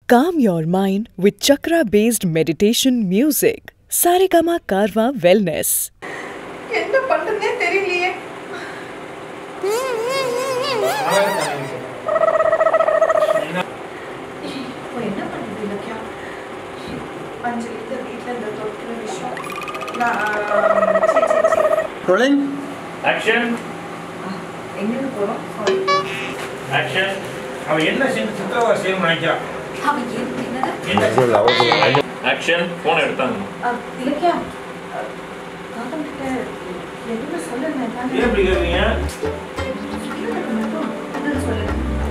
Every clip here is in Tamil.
Calm your mind with chakra based meditation music. Saregama Karwa Wellness. என்ன பண்றதுனே தெரியலையே இப்போ என்ன பண்ணுறது இலக்கியா அஞ்சலி இந்த வீட்டில் இந்த தொற்று விஷயம் நான் சரி சரி சரி ரோலிங் ஆக்ஷன் எங்கேருந்து போகிறோம் சாரி ஆக்ஷன் அவ என்ன செஞ்சு சித்திரவதை செய்யணும்னு நினைக்கிறான் அவ ஏன் என்னது என்ன ஆக்ஷன் போன் எடுத்தாங்க அஹ், இலக்கியா அஹ், கௌதம் கிட்ட எதுவுமே சொல்லலை ஏன் தானே இப்படி கேட்குறீங்க சொல்லுறது மட்டும் என்னன்னு சொல்லுங்க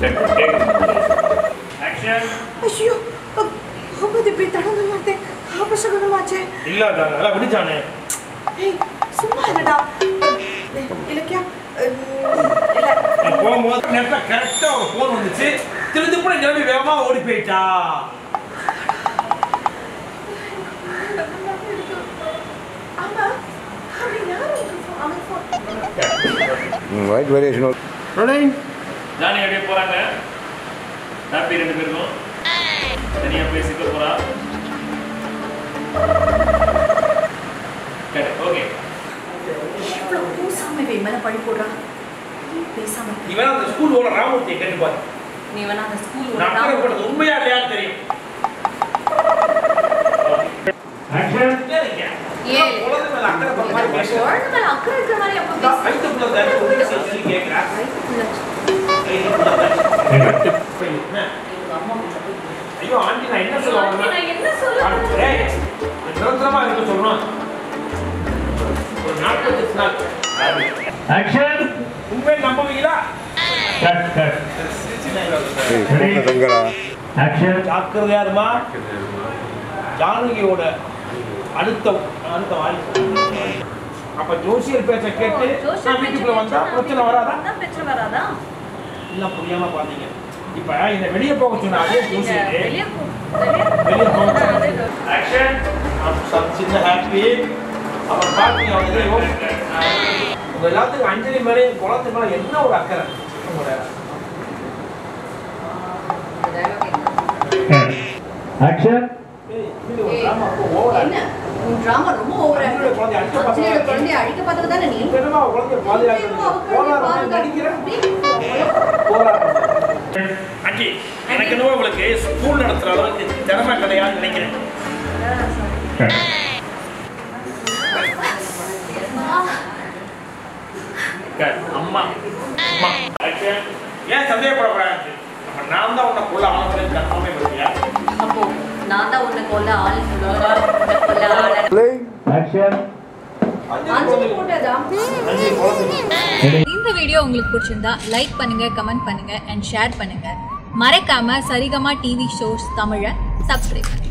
ஆக்ஷன் ஐயோ ஆபத்து இப்படி தடங்கலாத்தே ஆபசகனமாச்சே இல்லாத நல்லா பிடிச்சானே ஏய் சும்மா இல்லடா ஏய், இலக்கியா அஹ், இல்ல நான் போகும்போது நேரத்தில் கரெக்டாக ஒரு ஃபோன் வந்துச்சு திரும்பி கூட கிளம்பி வேகமாக ஓடி போயிட்டா ஆமா அவன் யாரு அவன் phone- white variation rolling Johnny அப்படியே போகிறாங்க ஹாப்பி ரெண்டு பேருக்கும் தனியாக பேசிக்க போகிறா ஓகே இவ்வளவு கூசாம இவன் மேல பழி போடுறான் பேசாம இரு. இவன் அந்த ஸ்கூலோட ராமூர்த்தியை கேட்டு பாரு நீ வேணா அந்த ஸ்கூல் நான் அக்கறை போட்டது உண்மையா இல்லையான்னு தெரியும் ஏன்? குழந்தை மேல அக்கறை படுற மாதிரி பேசுறேன் குழந்தை மேல அக்கறை இருக்கிற மாதிரி அப்ப நான் பேசு. வயிற்றுக்குள்ள தண்ணி ஒன்று சொல்லி கேட்கிறேன் வயித்துக்குள்ள வயிற்றுக்குள்ள தண்ணி. என்ன? எங்க அம்மா கிட்ட போய் கேளு. ஐயோ ஆண்டி நான் என்ன சொல்ல ஆண்டி, நான் என்ன சொல்ல வரேன் வரேன்? ஏய், நிரந்தரமா இருக்க சொல்றோம் ஒரு நாற்பத்தெட்டு நாள் ஆக்ஷன் உண்மையை நம்புவீங்களா கட் கட் தங்கடா ஆக்ஷன் ஜாக்கிரதையா இருமா ஜானகியோட அடுத்த அடுத்த வாய்ப்பு அப்ப ஜோசியர் பேச்ச கேட்டு ஜோசியர் நான் வீட்டுக்குள்ள பேச்சு வந்தா கேட்டா பிரச்சனை வராதா வந்தா பிரச்சனை வராதா எல்லாம் புரியாம பாத்தீங்க இப்ப இந்த வெளிய போக சொன்ன அதே நீங்க ஜோசியர் வெளிய போ- வெளிய- வெளிய போக ஆ, சொன்ன அதே தான். ஆக்ஷன் சம் சின்ன ஹாப்பி அவர் பாத்தீங்க அவர் இதை யோசி- உங்க எல்லாத்துக்கும் அஞ்சலி மேலே குளத்து மேல என்ன ஒரு அக்கறை உங்களோட ஆக்ஷன் ஏய், இது ஒரு drama அப்போ over ஆ என்ன உன் டிராமா ரொம்ப ஓவரா அஞ்சலியோட குழந்தைய அடிக்க இருக்கு அஞ்சலியோட பார்த்தா- குழந்தைய அழிக்க பார்த்தது தானே நீ இப்ப என்னமா குழந்தைய பாதுகாக்கிறது போராடுறது நடிக்கிறேன் போராடுறது அண்டி எனக்கு என்னவோ உங்களுக்கு ஸ்கூல் நடத்துற அளவுக்கு திறமை கிடையாதுன்னு நினைக்கிறேன் அம்மா அம்மா ஏன் சந்தேகப்படக்கூடாது அப்ப நான் தான் உன்னை கொள்ள ஆனது கன்ஃபார்மே பண்ணியா அப்போ நான் தான் உன்னை கொல்ல ஆள் உன்னை கொல்ல ஆள் ரோலிங் ஆக்ஷன் அஞ்சலி போட்டதா அஞ்சலி குழந்தை இந்த வீடியோ உங்களுக்கு பிடிச்சிருந்தா லைக் பண்ணுங்க கமெண்ட் பண்ணுங்க அண்ட் ஷேர் பண்ணுங்க மறக்காம சரிகமா டிவி ஷோஸ் தமிழை சப்ஸ்கிரைப் பண்ணுங்க